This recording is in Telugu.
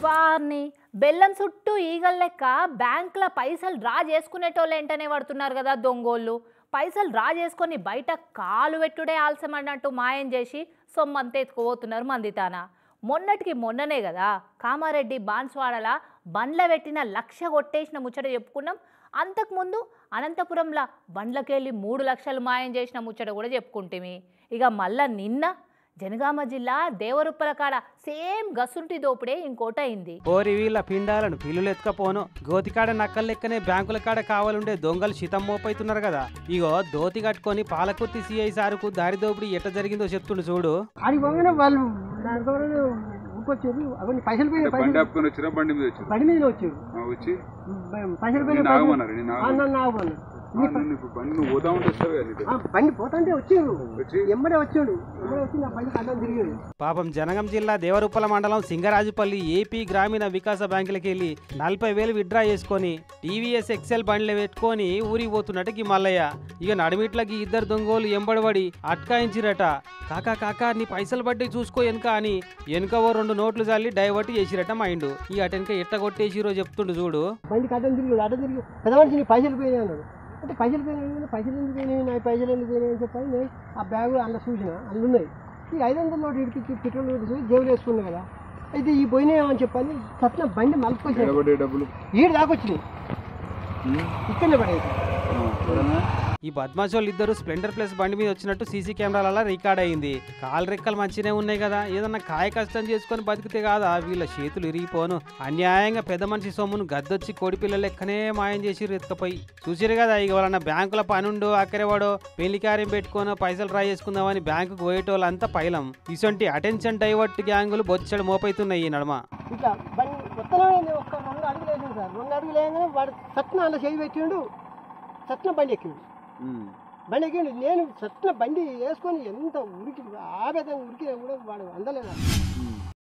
వారిని బెల్లం చుట్టూ ఈగల లెక్క బ్యాంకుల పైసలు డ్రా చేసుకునేటోళ్ళు ఏంటనే పడుతున్నారు కదా దొంగోళ్ళు పైసలు డ్రా చేసుకొని బయట కాలు పెట్టుడే ఆలస్యం అన్నట్టు మాయం చేసి సొమ్మంతా ఎత్తుకుపోతున్నారు మందితాన మొన్నటికి మొన్ననే కదా కామారెడ్డి బాన్స్వాడల బండ్ల పెట్టిన లక్ష కొట్టేసిన ముచ్చట చెప్పుకున్నాం అంతకుముందు అనంతపురంలో బండ్లకెళ్ళి మూడు లక్షలు మాయం చేసిన ముచ్చట కూడా చెప్పుకుంటేమి ఇక మళ్ళా నిన్న జనగామ జిల్లా దేవరుప్పల కాడ సేమ్ గసుంటి దోపిడే ఇంకోటి అయింది ఓరి వీళ్ళ పిండాలను పిల్లులు ఎత్తుకపోను గోతికాడ నక్కల లెక్కనే బ్యాంకుల కాడ కావాలుండే దొంగలు శితం మోపైతున్నారు కదా ఇగో దోతి కట్టుకొని పాలకుర్తి సిఐ సారుకు దారి దోపిడీ ఎట్ట జరిగిందో చెప్తుండు చూడు అది పోగానే వాళ్ళు నా దగ్గర ఊపొచ్చారు అవన్నీ పైసలు పోయిన బండి పైసలు ఆపుకొని వచ్చినా బండి మీద వచ్చారు బండి మీద వచ్చారు ఆ, వచ్చి పైసలు పోయిన నేను పైసలు- ఆగమన్నారు నేను ఆ, ఆగమన్నారు. నన్ను ఆగమన్నారు ఆ, నన్ను ఇప్పుడు బండి నువ్వు పోతా ఉంటే వస్తావు కదా నీతో. ఆ, బండి పోతుంటే వచ్చారు వచ్చి ఎమ్మడే వచ్చాడు ఎమ్మడే వచ్చి నా బండి అడ్డం తిరిగాడు పాపం జనగం జిల్లా దేవరుప్పల మండలం సింగరాజుపల్లి ఏపీ గ్రామీణ వికాస బ్యాంకులకి వెళ్ళి నలభై వేలు విత్డ్రా చేసుకొని టీవీఎస్ ఎక్సెల్ బండ్లు పెట్టుకొని ఊరికి పోతున్నట్టు ఈ మల్లయ్య ఇక నడిమిట్లకి ఇద్దరు దొంగోలు ఎంబడబడి అట్కాయించిరట కాకా కాకా నీ పైసలు బట్టి చూసుకో వెనక అని వెనక ఓ రెండు నోట్లు చల్లి డైవర్ట్ చేసిరట మైండ్ ఇక అటెనక ఎట్ట కొట్టేసిరో చెప్తుండు చూడు బండికి అడ్డం తిరిగాడు అడ్డం తిరిగి పెద్ద మనిషి నీ పైసలు పోయినాయి అన్నాడు అంటే పైసలు పోయినాయి పైసలు ఎందుకు పోయినాయి నా పైసలు ఎందుకు పోయినాయి అని చెప్పి నేను ఆ బ్యాగు అందులో చూసిన అందులో ఉన్నాయి ఈ ఐదు వందల నోటు ఇడికి పెట్రోల్ నోటు చూసి జేబులు వేసుకున్నా కదా అయితే ఈ పోయినాయని చెప్పని సత్న బండి మలుపుకొచ్చాడు నిలబడే డబ్బులు ఈడు దాకొచ్చినాయి ఇక్కడనే పడేది ఆ, సరేనా? ఈ బద్మాషోళ్ళు ఇద్దరు స్ప్లెండర్ ప్లస్ బండి మీద వచ్చినట్టు సీసీ కెమెరాలలో రికార్డ్ అయింది కాలు రెక్కలు మంచినే ఉన్నాయి కదా ఏదన్నా కాయ కష్టం చేసుకొని బతికితే కాదా వీళ్ళ చేతులు ఇరిగిపోను అన్యాయంగా పెద్ద మనిషి సొమ్మును గద్దొచ్చి కోడి పిల్లల లెక్కనే మాయం చేసి ఎత్తుకపోయి చూసిరు కదా ఇక వాళ్ళన్న బ్యాంకుల పనుండు అక్కరేవాడో పెళ్లి కార్యం పెట్టుకొని పైసలు ట్రై చేసుకుందామని బ్యాంకుకు పోయేటోళ్ళంతా పైలం ఇసొంటి అటెన్షన్ డైవర్ట్ గ్యాంగులు బొచ్చడు మోపైతున్నాయి ఈ నడమ ఇట్లా బండి మొత్తమే ఒక్క రెండు అడుగులు వేసింది సార్ రెండు అడుగులు వేయగానే వాడు సత్న అలా చేయి పెట్టిండు సత్న బండి ఎక్కిండు ఉమ్. బండి ఎక్కిండు నేను సత్న బండి వేసుకొని ఎంత ఉరికి ఆవేదంగా ఉరికినా కూడా వాడు అందలేదు ఉమ్.